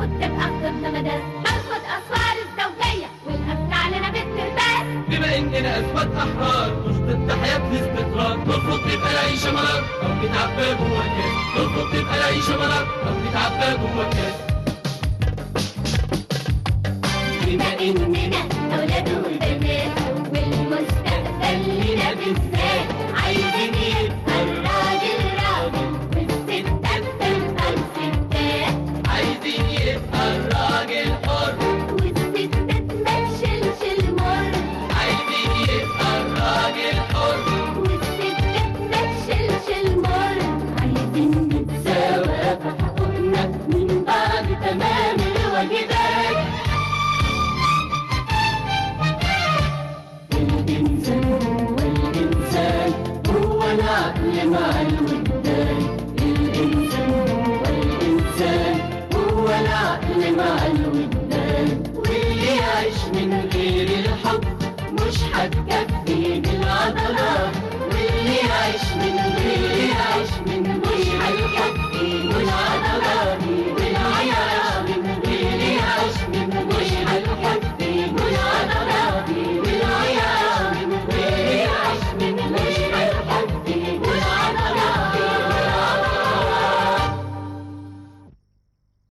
المفروض تبقى خطبنا مدارس برفض اسوار الزوجيه والقفل علينا بالترباس بما اننا اثبات احرار مش ضد حياه الاستقرار نرفض تبقى العيشه مرار او نتعبى جوه الكاس نرفض تبقى العيشه مرار او نتعبى جوه الكاس بما اننا اولاد وبنات والمستقبل لنا بالذات عايزين يبقى الراجل راجل والستات تبقى الستات عايزين يبقى الراجل حر والستات ما تشيلش المر عايزين يبقى الراجل حر والستات ما تشيلش المر عايزين نتساوى في حقوقنا من بعد تمام الواجبات الإنسان هو الإنسان هو العقل مع الوجدان الإنسان هو الإنسان هو العقل مع الوجدان واللي يعيش من غير الحب مش هتكفيه العضلات واللي يعيش من غير